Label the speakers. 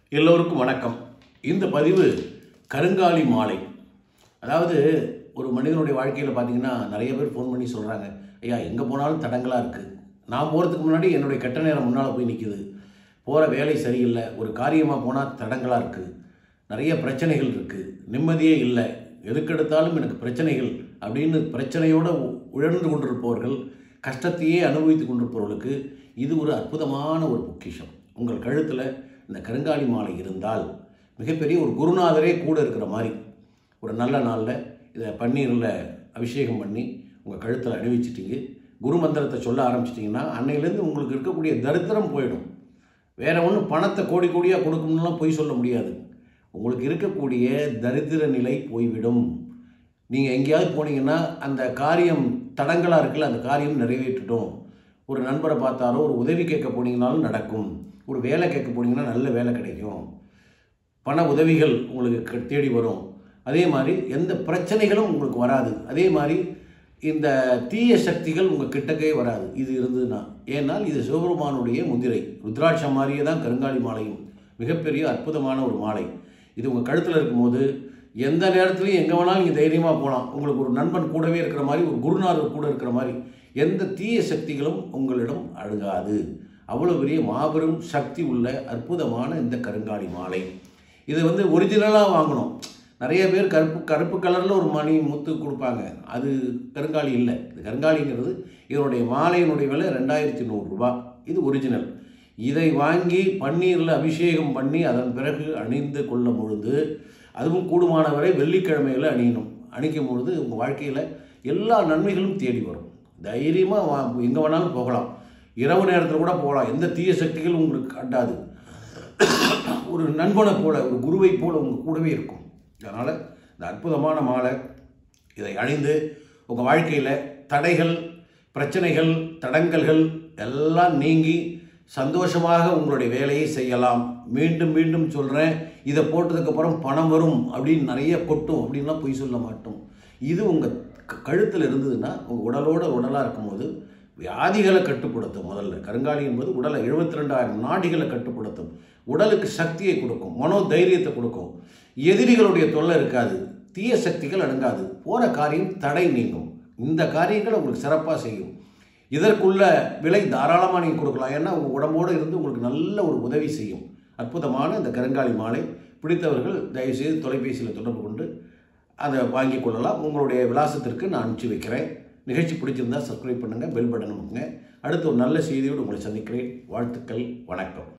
Speaker 1: எல்லோருக்கும் வணக்கம் இந்த பதிவு கருங்காலி மாலை அதாவது ஒரு மனிதனுடைய வாழ்க்கையில் பார்த்தீங்கன்னா நிறைய பேர் ஃபோன் பண்ணி சொல்கிறாங்க ஐயா எங்கே போனாலும் தடங்களாக இருக்குது நான் போகிறதுக்கு முன்னாடி என்னுடைய கெட்ட நேரம் முன்னால் போய் நிற்கிது போகிற வேலை சரியில்லை ஒரு காரியமாக போனால் தடங்களாக இருக்குது நிறைய பிரச்சனைகள் இருக்குது நிம்மதியே இல்லை எதுக்கெடுத்தாலும் எனக்கு பிரச்சனைகள் அப்படின்னு பிரச்சனையோடு உழந்து கொண்டிருப்பவர்கள் கஷ்டத்தையே அனுபவித்து கொண்டிருப்பவர்களுக்கு இது ஒரு அற்புதமான ஒரு பொக்கிஷம் உங்கள் கழுத்தில் இந்த கருங்காலி மாலை இருந்தால் மிகப்பெரிய ஒரு குருநாதரே கூட இருக்கிற மாதிரி ஒரு நல்ல நாளில் இதை பன்னீரில் அபிஷேகம் பண்ணி உங்கள் கழுத்தில் அணிவிச்சிட்டீங்க குரு மந்திரத்தை சொல்ல ஆரம்பிச்சிட்டிங்கன்னா அன்னையிலேருந்து உங்களுக்கு இருக்கக்கூடிய தரித்திரம் போயிடும் வேற ஒன்றும் பணத்தை கோடி கோடியாக கொடுக்கணும்லாம் பொய் சொல்ல முடியாது உங்களுக்கு இருக்கக்கூடிய தரித்திர நிலை போய்விடும் நீங்கள் எங்கேயாவது போனீங்கன்னா அந்த காரியம் தடங்களாக இருக்குல்ல அந்த காரியம் நிறைவேற்றட்டும் ஒரு நண்பரை பார்த்தாலோ ஒரு உதவி கேட்க போனீங்கனாலும் நடக்கும் ஒரு வேலை கேட்க போனீங்கன்னா நல்ல வேலை கிடைக்கும் பண உதவிகள் உங்களுக்கு க- தேடி வரும் அதே மாதிரி எந்த பிரச்சனைகளும் உங்களுக்கு வராது அதே மாதிரி இந்த தீய சக்திகள் உங்கள் கிட்டக்கே வராது இது இருந்ததுன்னா ஏன்னால் இது சிவபெருமானுடைய முதிரை ருத்ராட்சம் மாதிரியே தான் கருங்காலி மாலையும் மிகப்பெரிய அற்புதமான ஒரு மாலை இது உங்கள் கழுத்தில் இருக்கும்போது எந்த நேரத்துலையும் எங்கே வேணாலும் நீங்கள் தைரியமாக போகலாம் உங்களுக்கு ஒரு நண்பன் கூடவே இருக்கிற மாதிரி ஒரு குருநாதர் கூட இருக்கிற மாதிரி எந்த தீய சக்திகளும் உங்களிடம் அழுகாது அவ்வளோ பெரிய மாபெரும் சக்தி உள்ள அற்புதமான இந்த கருங்காலி மாலை இது வந்து ஒரிஜினலாக வாங்கணும் நிறைய பேர் கருப்பு கருப்பு கலரில் ஒரு மணி முத்து கொடுப்பாங்க அது கருங்காலி இல்லை இது கருங்காலிங்கிறது இதனுடைய மாலையினுடைய விலை ரெண்டாயிரத்தி நூறுரூபா இது ஒரிஜினல் இதை வாங்கி பன்னீரில் அபிஷேகம் பண்ணி அதன் பிறகு அணிந்து கொள்ளும் பொழுது அதுவும் கூடுமான வரை வெள்ளிக்கிழமையில் அணியணும் அணிக்கும் பொழுது உங்கள் வாழ்க்கையில் எல்லா நன்மைகளும் தேடி வரும் தைரியமாக வா எங்கே வேணாலும் போகலாம் இரவு நேரத்தில் கூட போகலாம் எந்த தீய சக்திகளும் உங்களுக்கு அண்டாது ஒரு நண்பனை போல ஒரு குருவை போல உங்கள் கூடவே இருக்கும் அதனால் இந்த அற்புதமான மாலை இதை அணிந்து உங்கள் வாழ்க்கையில் தடைகள் பிரச்சனைகள் தடங்கல்கள் எல்லாம் நீங்கி சந்தோஷமாக உங்களுடைய வேலையை செய்யலாம் மீண்டும் மீண்டும் சொல்கிறேன் இதை போட்டதுக்கப்புறம் பணம் வரும் அப்படின்னு நிறைய கொட்டும் அப்படின்லாம் பொய் சொல்ல மாட்டோம் இது உங்கள் கழுத்தில் இருந்ததுன்னா உங்கள் உடலோட உடலாக இருக்கும்போது வியாதிகளை கட்டுப்படுத்தும் முதல்ல கருங்காலி என்பது உடலை எழுபத்தி ரெண்டாயிரம் நாடிகளை கட்டுப்படுத்தும் உடலுக்கு சக்தியை கொடுக்கும் மனோ தைரியத்தை கொடுக்கும் எதிரிகளுடைய தொல்லை இருக்காது தீய சக்திகள் அடங்காது போகிற காரியம் தடை நீங்கும் இந்த காரியங்களை உங்களுக்கு சிறப்பாக செய்யும் இதற்குள்ள விலை தாராளமாக நீங்கள் கொடுக்கலாம் ஏன்னா உங்கள் உடம்போடு இருந்து உங்களுக்கு நல்ல ஒரு உதவி செய்யும் அற்புதமான இந்த கருங்காலி மாலை பிடித்தவர்கள் தயவுசெய்து தொலைபேசியில் தொடர்பு கொண்டு அதை வாங்கிக் கொள்ளலாம் உங்களுடைய விலாசத்திற்கு நான் அனுப்பிச்சி வைக்கிறேன் நிகழ்ச்சி பிடிச்சிருந்தா சப்ஸ்கிரைப் பண்ணுங்கள் பெல் பட்டன் அமுக்குங்க அடுத்து ஒரு நல்ல செய்தியோடு உங்களை சந்திக்கிறேன் வாழ்த்துக்கள் வணக்கம்